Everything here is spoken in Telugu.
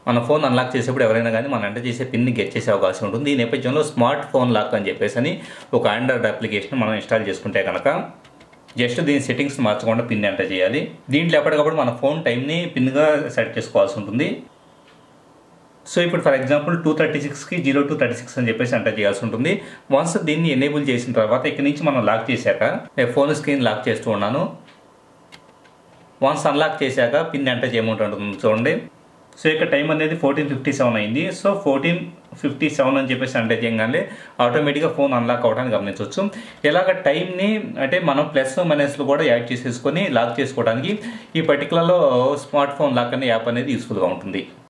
మన ఫోన్ అన్లాక్ చేసేప్పుడు ఎవరైనా కానీ మనం ఎంటర్ చేసే పిన్ని గెట్ చేసే అవకాశం ఉంటుంది ఈ నేపథ్యంలో స్మార్ట్ ఫోన్ లాక్ అని చెప్పేసి అని ఒక ఆండ్రాయిడ్ అప్లికేషన్ మనం ఇన్స్టాల్ చేసుకుంటే కనుక జస్ట్ దీని సెట్టింగ్స్ మార్చకుండా పిన్ ఎంటర్ చేయాలి దీంట్లో ఎప్పటికప్పుడు మన ఫోన్ టైంని పిన్గా సెట్ చేసుకోవాల్సి ఉంటుంది సో ఇప్పుడు ఫర్ ఎగ్జాంపుల్ టూ థర్టీ సిక్స్కి జీరో టూ థర్టీ సిక్స్ అని చెప్పేసి ఎంటర్ చేయాల్సి ఉంటుంది వన్స్ దీన్ని ఎనేబుల్ చేసిన తర్వాత ఇక్కడ నుంచి మనం లాక్ చేశాక నేను ఫోన్ స్క్రీన్ లాక్ చేస్తూ ఉన్నాను వన్స్ అన్లాక్ చేశాక పిన్ ఎంటర్ చేయమంటుంది చూడండి సో ఇక్కడ టైం అనేది ఫోర్టీన్ ఫిఫ్టీ సెవెన్ అయింది సో ఫోర్టీన్ ఫిఫ్టీ సెవెన్ అని చెప్పేసి ఎంటర్ చేయగానే ఆటోమేటిక్గా ఫోన్ అన్లాక్ అవ్వడానికి గమనించవచ్చు ఇలాగ టైంని అంటే మనం ప్లస్ మైనస్లు కూడా యాడ్ చేసేసుకొని లాక్ చేసుకోవడానికి ఈ పర్టికులర్లో స్మార్ట్ ఫోన్ లాక్ అనే యాప్ అనేది యూస్ఫుల్గా ఉంటుంది